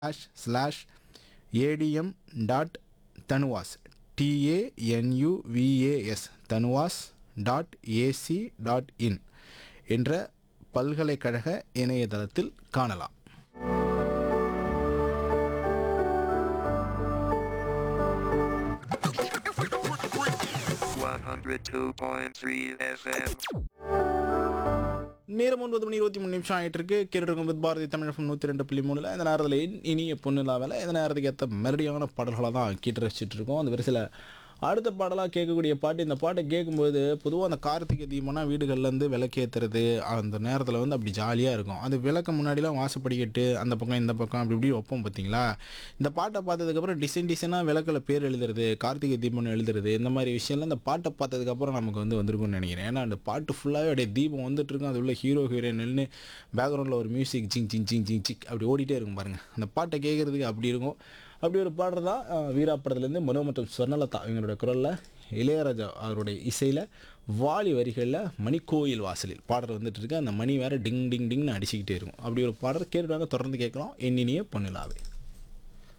Slash slash ATM dot தனுவாஸ் TANUVAS தனுவாஸ் dot AC dot in என்ற பல்கலைக்கழக இணையதளத்தில் காணலாம் One hundred two point three FM. நேரம் ஒன்பது மணி இருபத்தி மூணு நிமிஷம் ஆகிட்டு இருக்கு கேட்டுருக்கும் வித் பாரதி தமிழகம் நூற்றி ரெண்டு புள்ளி மூணில் இந்த நேரத்தில் இன்- இனிய பொண்ணு இல்லாமல் இந்த நேரத்துக்கு ஏற்ற மெரடியான பாடல்களை தான் கேட்டு ரசிச்சுட்டு இருக்கோம் அந்த வரிசையில் அடுத்த பாடலாக கேட்கக்கூடிய பாட்டு இந்த பாட்டை கேட்கும்போது பொதுவாக அந்த கார்த்திகை தீபம்னா வீடுகள்லேருந்து விளக்கேற்றுறது அந்த நேரத்தில் வந்து அப்படி ஜாலியாக இருக்கும் அது விளக்க முன்னாடிலாம் வாசப்படிக்கட்டு அந்த பக்கம் இந்த பக்கம் அப்படி இப்படி வைப்போம் பார்த்தீங்களா இந்த பாட்டை பார்த்ததுக்கப்புறம் டிசைன் டிசைனாக விளக்கில் பேர் எழுதுறது கார்த்திகை தீபம்னு எழுதுறது இந்த மாதிரி விஷயம்லாம் இந்த பாட்டை பார்த்ததுக்கப்புறம் நமக்கு வந்து வந்திருக்கும்னு நினைக்கிறேன் ஏன்னா அந்த பாட்டு ஃபுல்லாகவே அப்படியே தீபம் வந்துட்டு இருக்கும் அது உள்ள ஹீரோ ஹீரோயின் நின்று பேக்ரவுண்டில் ஒரு மியூசிக் ஜிங் ஜிங் ஜிங் ஜிங் சிக் அப்படி ஓடிட்டே இருக்கும் பாருங்கள் அந்த பாட்டை கேட்குறதுக்கு அப்படி இருக்கும் அப்படி ஒரு பாடல் தான் அஹ், வீரா படத்துலேருந்து மனோ மற்றும் ஸ்வர்ணலதா இவங்களோட குரலில் இளையராஜா அவருடைய இசையில் வாலி வரிகளில் மணிக்கோயில் வாசலில் பாடல் வந்துட்டு இருக்கு அந்த மணி வேற டிங் டிங் டிங்னு அடிச்சுக்கிட்டே இருக்கும் அப்படி ஒரு பாடல் கேட்டுவாங்க தொடர்ந்து கேட்கலாம் எண்ணினிய பொண்ணிலாவே